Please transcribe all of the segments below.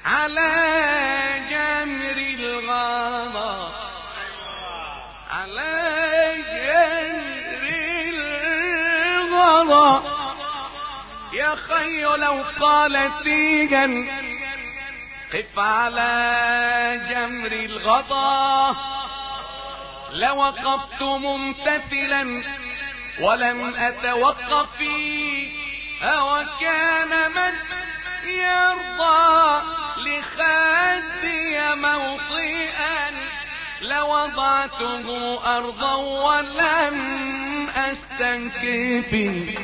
على جمر الغضا على جمر الغضا يا خي لو قال سيجا قف على جمر الغضا لوقفت ممتثلا ولم أتوقف فيه أو كان من يرضى لخدي موطئا لوضعته أرضا ولم أستنكف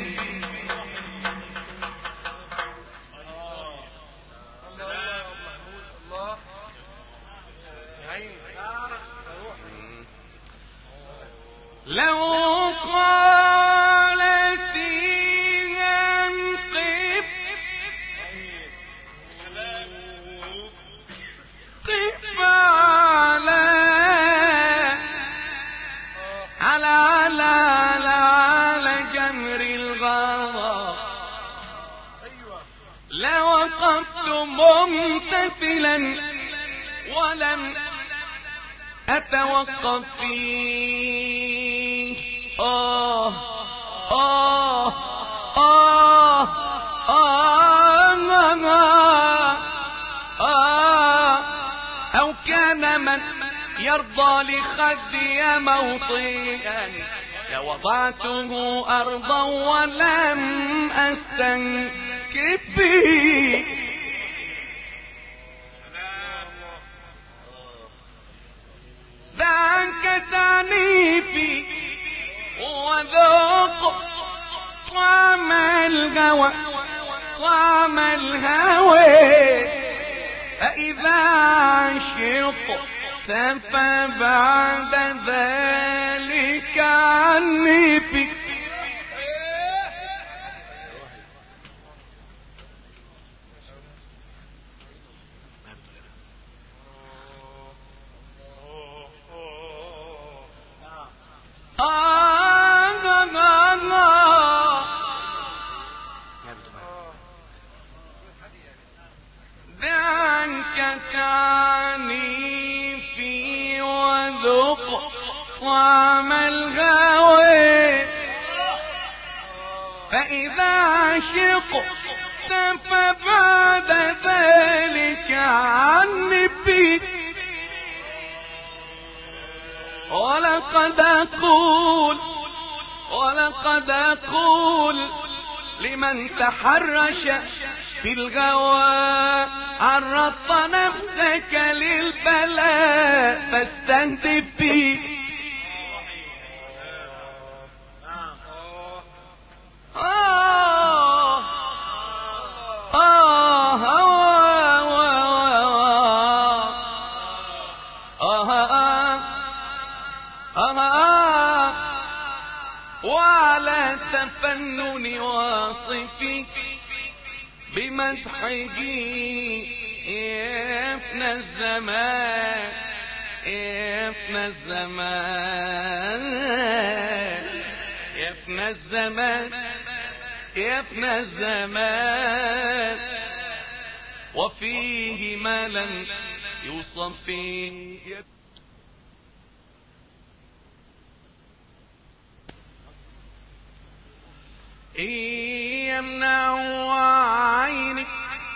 لو قال فيها انقف قف على على على على على جمر الغضا لوقفت ممتثلا ولم أتوقف فيه آه آه آه آه آه أو كان من يرضى لخدي موطئا لوضعته أرضا ولم أستنكف فيه ذاك تعنيفي وذوق طعم الهوى طعم الهوى فإذا عشقت فبعد ذلك عني في ذاك كاني في وذق طعم الغاوي فإذا عشقت فبعد ذلك عني بي ولقد أقول ولقد أقول لمن تحرش في الغوى عرضت نفسك للبلاء فاستهدف بي آه آه وعلى تفنن واصفي بمدحه يفنى الزمان يفنى الزمان يفنى الزمان يفنى الزمان وفيه ما لم يوصف فيه إن يمنعوا عينك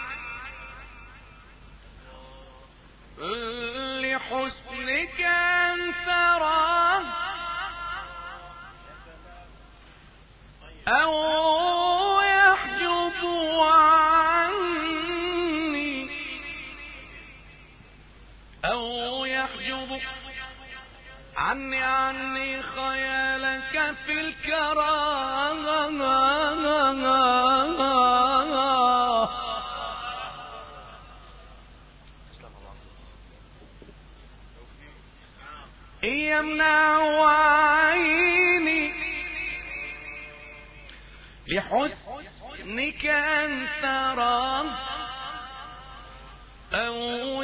لحسنك أن تراه أو يحجب عني أو يحجب عني عني خيالك في الكرام يمنع عيني لحسنك أن ترى أو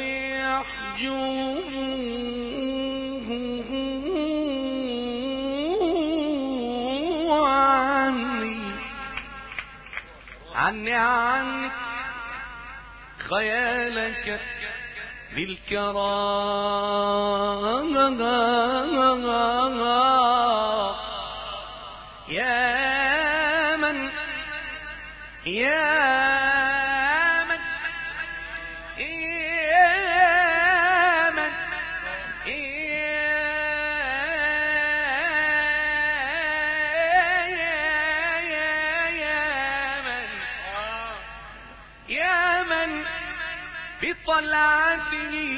يحجوه عني عني عنك خيالك بالكرام يا من يا طلعته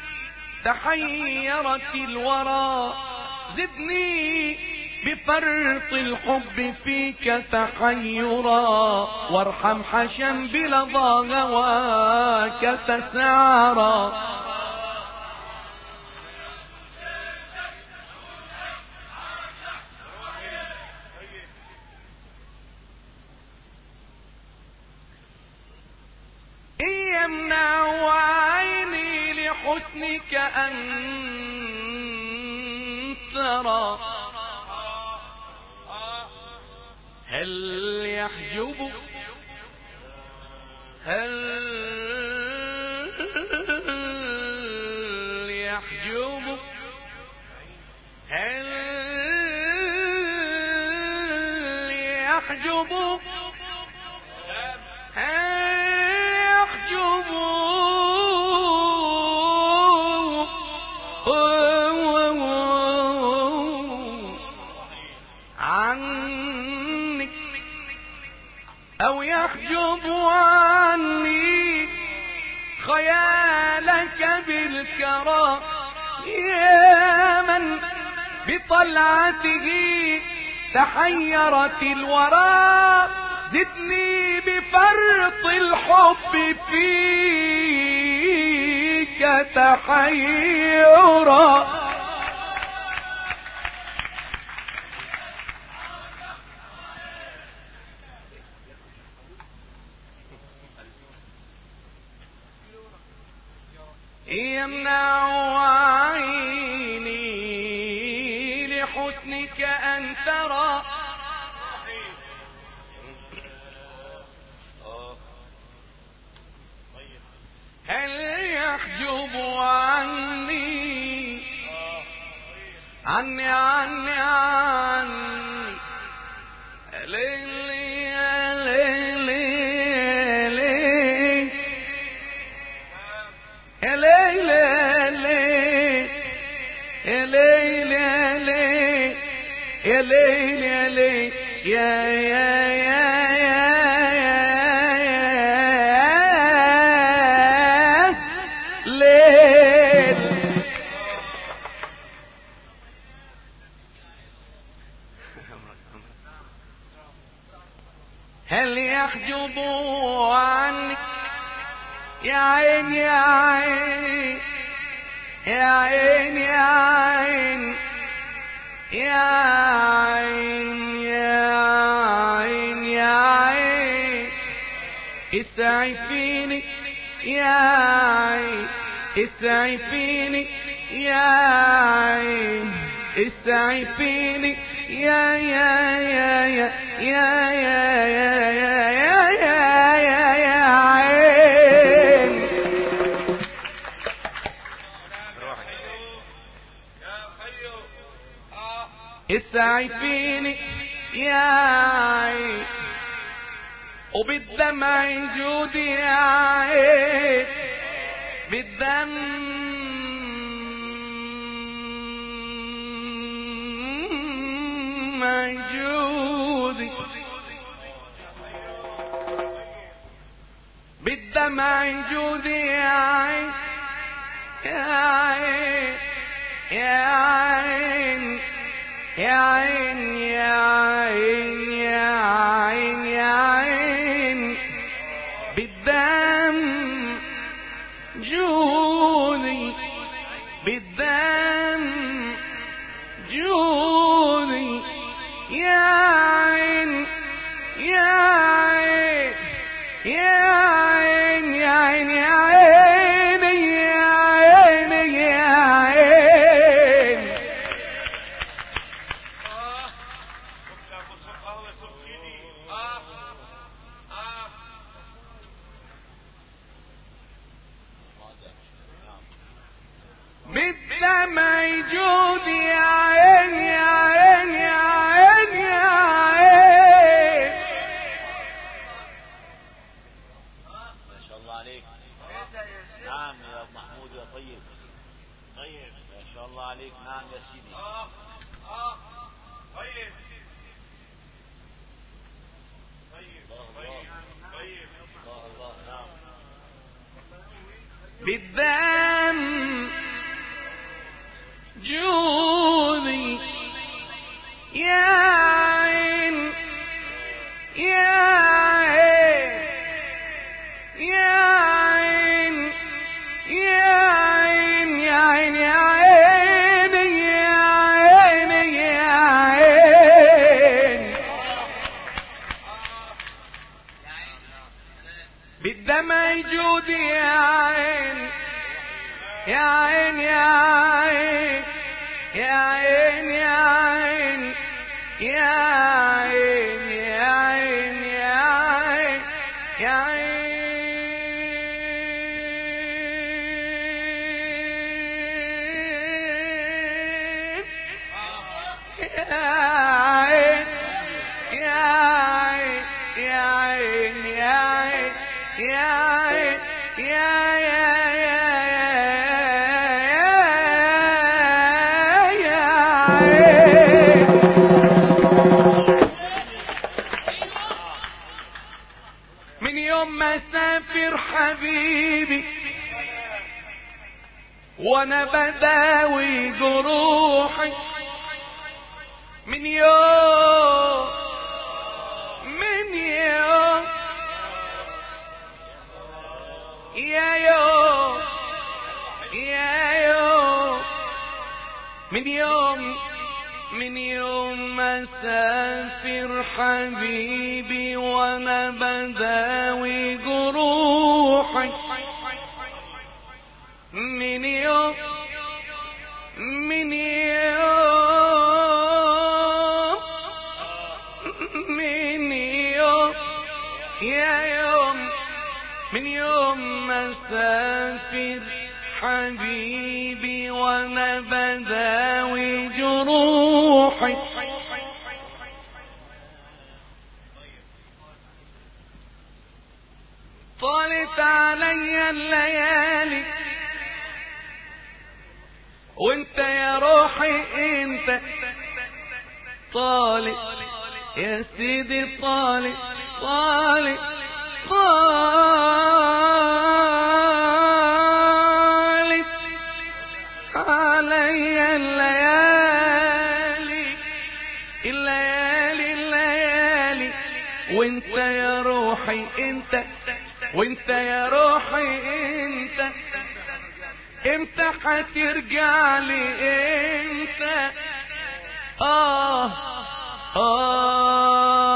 تحيرت الورى زدني بفرط الحب فيك تحيرا وارحم حشا بلظى هواك تسعرا حسنك أن ترى هل يحجب هل يحجب هل يحجب الكرى يا من بطلعته تحيرت الورى زدني بفرط الحب فيك تحيرا يمنع عيني لحسنك أن ترى هل يحجب عني عني عني عني يا ليل يا ليل يا يا يا ليل هل يحجب عنك يا عين يا عين يا عين يا عين يا عين يا عين يا عين اسعفيني يا عين اسعفيني يا عين اسعفيني يا يا يا يا يا يا يا يا يا يا يا عين اسعي فيني يا عين وبالدمع جودي يا عين بالدمع جودي بالدمع جودي يا عين يا عين يا عين يا عين يا عين يا عين يا عين بالدم جودي بالدم جودي يا عين يا عين يا عين يا عين يا عين يا عين يا عين عليك نعم يا ابو محمود يا طيب طيب ما شاء الله عليك نعم يا سيدي اه اه طيب طيب طيب طيب الله الله نعم بالدم جودي يا وانا بداوي جروحي من يوم من يوم يا يوم يا يوم من يوم من يوم ما سافر حبيبي وانا بداوي جروحي من يوم من يوم من يوم يا يوم من يوم ما سافر حبيبي وانا بداوي جروحي طالت علي الليالي وانت يا روحي انت طالق يا سيدي طالق طالق طالق علي الليالي الليالي الليالي وانت يا روحي انت وانت يا روحي انت امتى حترجع لي امتى اه اه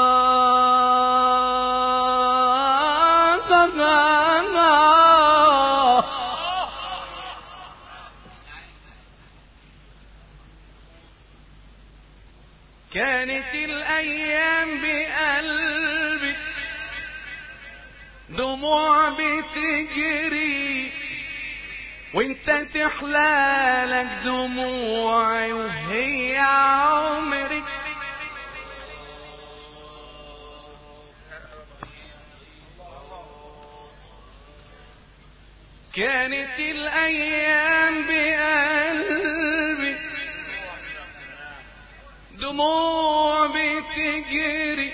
كانت الايام بقلبي دموع بتجري وانت تحلالك دموعي وهي عمري كانت الايام بقلبي دموع بتجري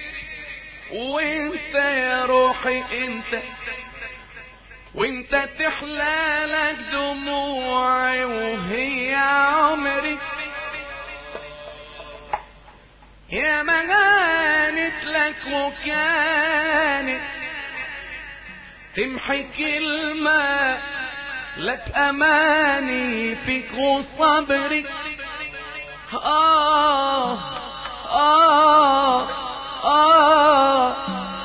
وانت يا روحي انت وانت تحلالك دموعي وهي عمري يا ما غانت لك وكانت تمحي كلمة لك أماني فيك وصبري آه آه آه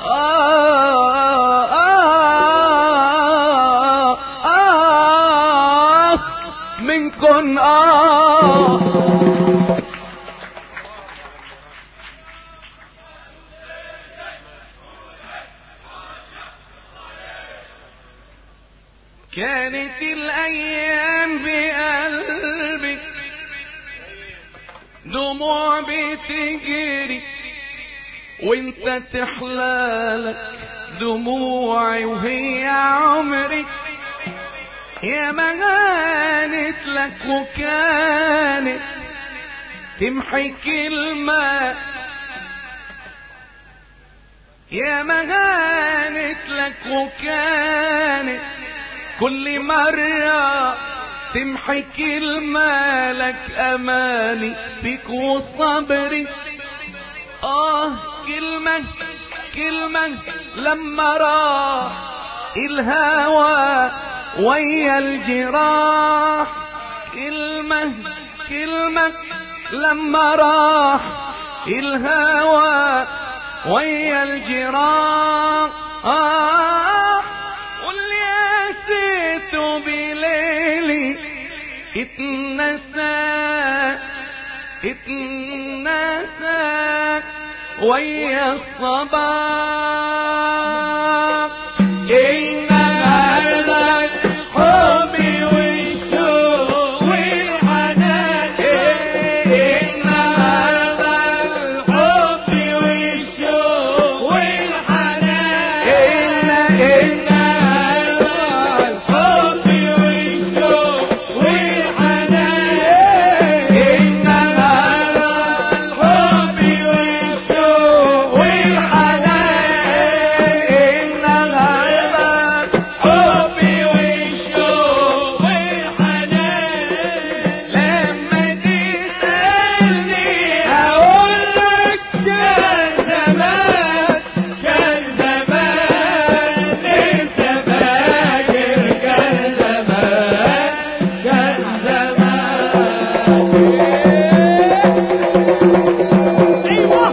آه آه آه منكن آه كانت الأيام بقلبي دموع بتجري وانت تحلالك دموعي وهي عمري يا ما هانت لك وكانت تمحي كلمة يا ما هانت لك وكانت كل مرة تمحي كلمة لك أماني فيك وصبري آه كلمة كلمة لما راح الهوى ويا الجراح كلمة كلمة لما راح الهوى ويا الجراح آه واللي أسيته بليلي اتنسى اتنسى ويا الصباح إن هذا الحب والشوق والحنان إن هذا الحب والشوق والحنان إن إن هذا الحب والشوق والحنان إن هذا الحب والشوق والحنان إن هذا الحب والشوق والحنان لما تسألني هقول لك كان زمان كان زمان لسه فاكر كان زمان كان زمان ايوه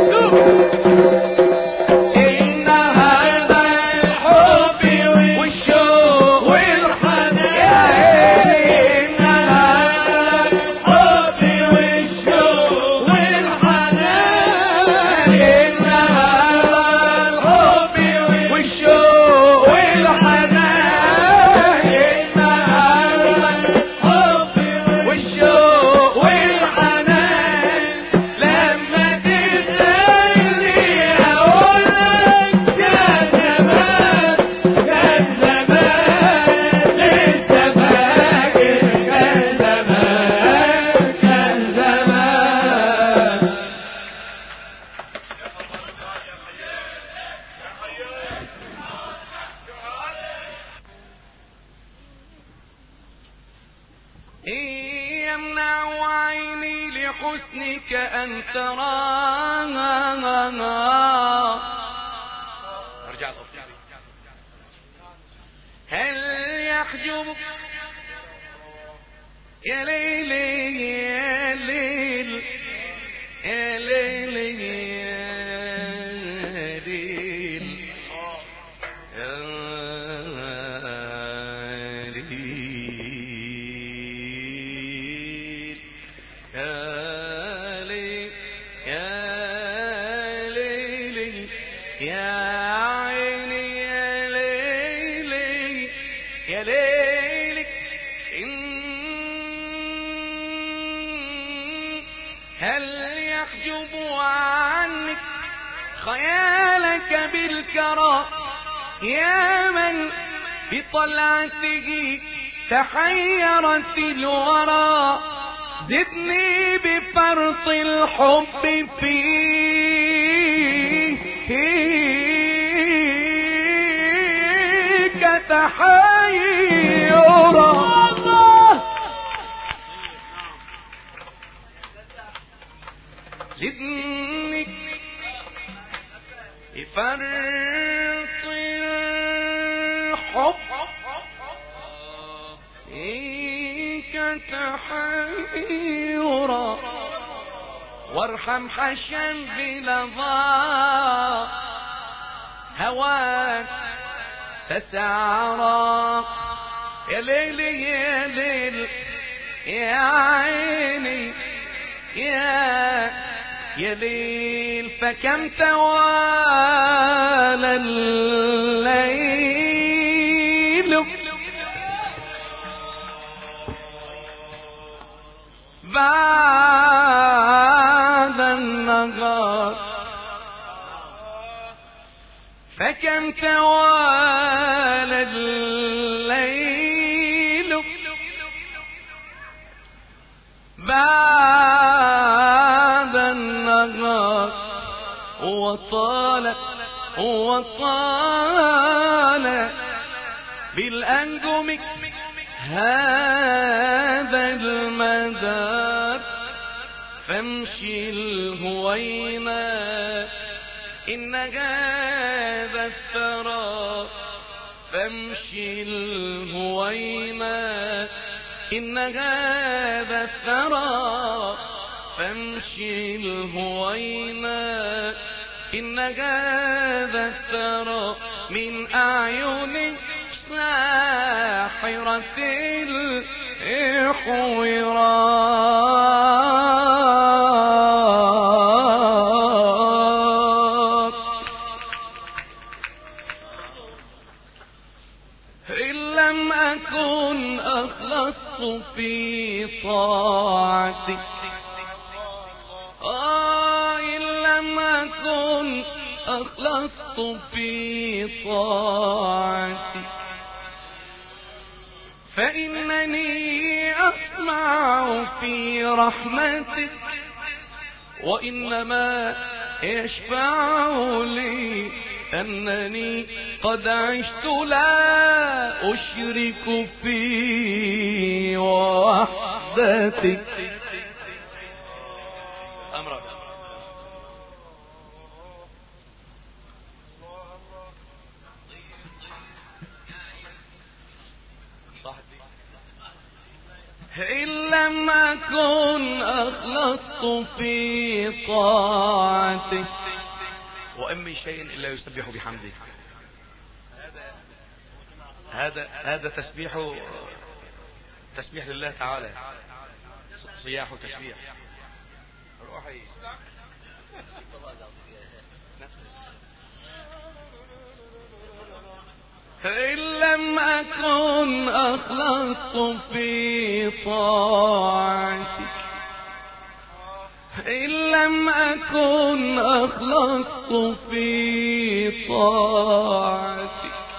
إن هذا الحب والشوق والحنان إن هذا الحب والشوق والحنان إن هذا الحب والشوق والحنان إن هذا الحب والشوق والحنان لما تسألني أقول لك كان زمان كان زمان لسه فاكر كان زمان كان زمان يمنع عيني لحسنك أن تراها ارجع هل يحجب يا ليل يا ليل يا ليل يا ليل يا ليل يا ليل يا ليل يا عيني يا ليلي يا ليلي إن هل يحجب عنك خيالك بالكرى يا من بطلعته تحيرت الورى زدني بفرط الحب فيك تحيرا زدني بفرط الحب فيك تحيرا وارحم حشا بلظى هواك تسعرا يا ليل يا ليل يا عيني يا يا ليل فكم توالى الليل بعد النهار فكم توالى الليل بعد النهار وطال وطال بالأنجم هذا المدار فامشي الهوينا إن هذا الثرى فامشي الهوينا إن هذا الثرى فامشي الهوينا إن هذا الثرى من أعين ساحرة الحويرات إن لم أكن أخلصت في طاعتك آه إن لم أكن أخلصت في طاعتك فإنني أسمع في رحمتك وإنما يشفع لي أنني قد عشت لا أشرك في وحدتك أمرك إن لم أكن أخلصت في طاعتك وإن من شيء إلا يسبح بحمده هذا هذا تسبيح تسبيح لله تعالى صياح وتسبيح روحي فإن لم أكن أخلصت في طاعتك إن لم أكن أخلصت في طاعتك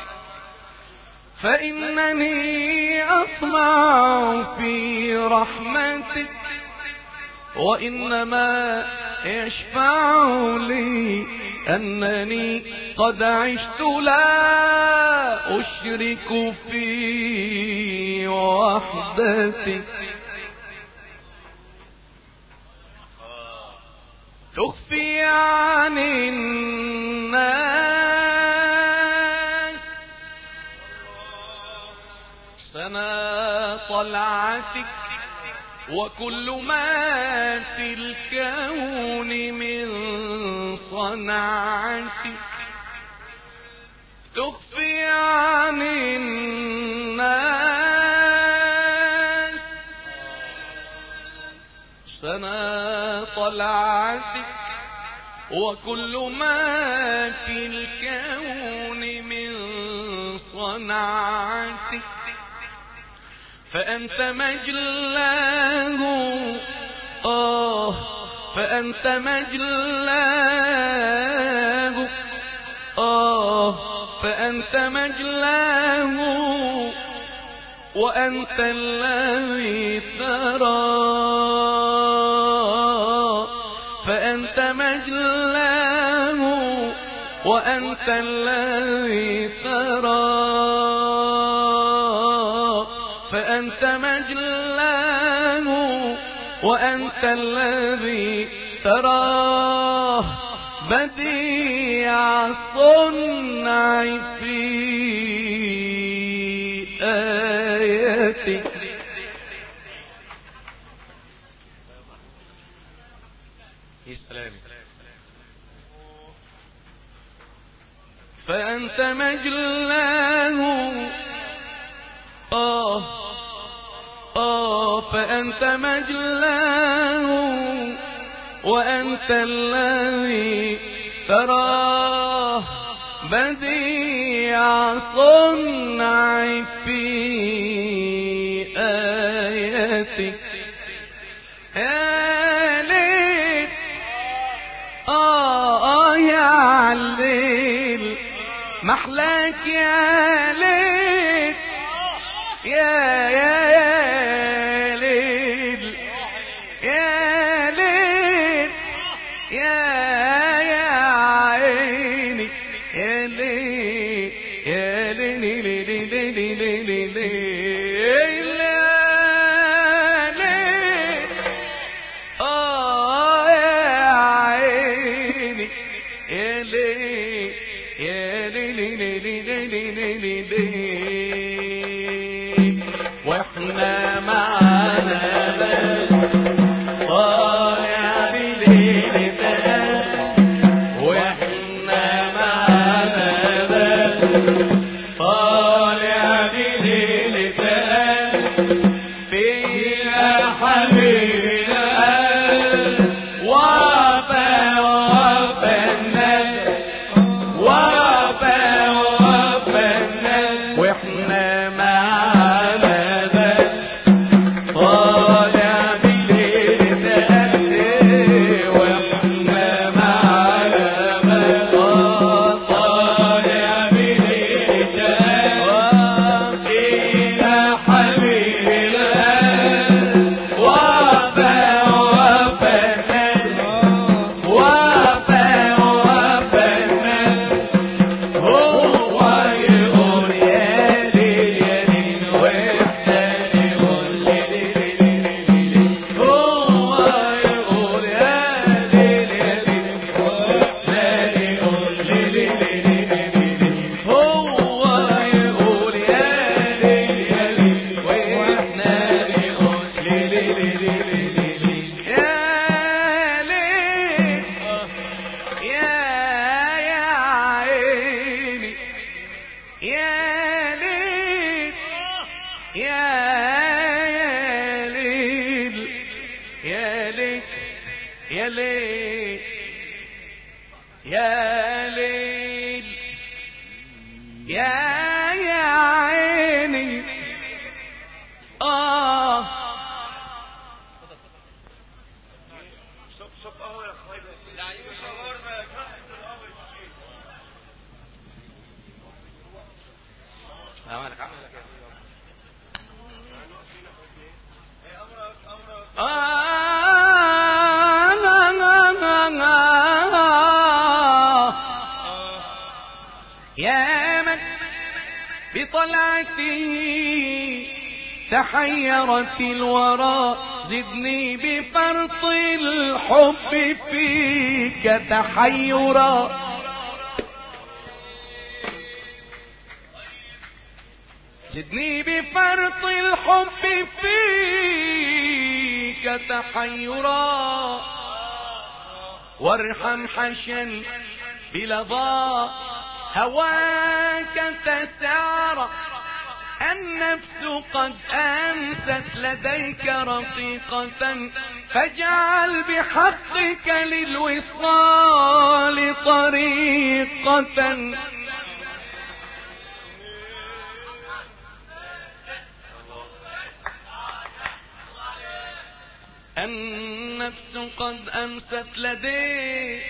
فإنني أطمع في رحمتك وإنما يشفع لي أنني قد عشت لا أشرك في وحدتك تخفي عن الناس سنا طلعتك وكل ما في الكون من صنعتك تخفي عن الناس سنا طلعتك وكل ما في الكون من صنعتك فأنت مجلاه آه فأنت مجلاه آه فأنت مجلاه وأنت الذي ترى فأنت مجلاه وأنت الذي ترى فأنت مجلاه وأنت الذي تراه بديع الصنع في آياتك السلام فأنت مجلاه آه آه فأنت مجلاه وأنت الذي تراه بديع صنع في آياتك يا ليل آه آه يا عليل محلاك يا ليل يا يا يا ليل يا ليل يا يا عيني يا ليل يا ليل ليل ليل ليل ليل ليل يا ليل آه يا عيني يا ليل يا ليل ليل ليل ليل ليل واحنا معانا بس طالع بليل واحنا معانا بس طالع بليل فيها حبيب القلب وفى وفى الناس وفى وفى الناس واحنا معانا بس طالع بليل تأتي واحنا معانا بس طالع بليل تأتي يا حبيب القلب وفى وفى الناس وفى وفى الناس هو يقول يا ليل يا ليل واحنا نقول ليل ليل ليل هو يقول يا ليل يا ليل واحنا نقول ليل ليل ليل هو يقول يا ليل يا ليل واحنا نقول ليل ليل ليل يا ليل يا يا عيني يا ليل يا يا ليل يا ليل يا ليل يا ليل يا يا عيني آه عملك عملك يا من بطلعتي تحيرت الورى زدني بفرط الحب فيك تحيرا زدني بفرط الحب فيك تحيرا وارحم حشا بلظى هواك تسارى النفس قد أنست لديك رفيقة فاجعل بحقك للوصال طريقة النفس قد أمست لديك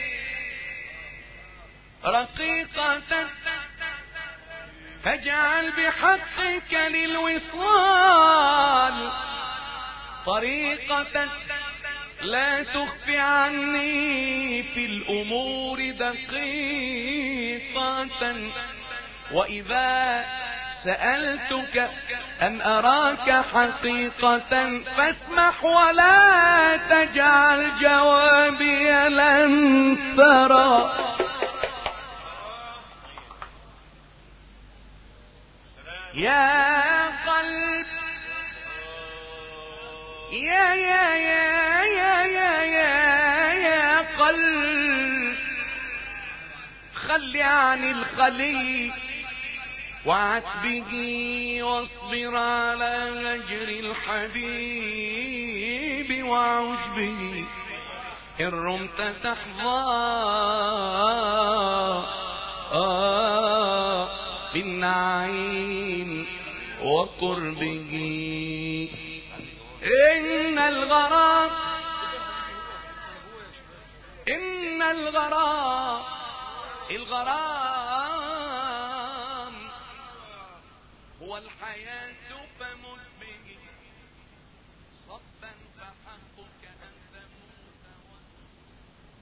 رقيقة فاجعل بحقك للوصال طريقة لا تخفي عني في الأمور دقيقة وإذا سألتك أن أراك حقيقة فاسمح ولا تجعل جوابي لن ترى يا قلب يا يا يا يا يا يا يا قلب خلي عن الخلي وعتبه واصبر على هجر الحبيب وعجبه إن رمت تحظى آه بالنعيم وقربه إن الغرام إن الغرام الغرام والحياة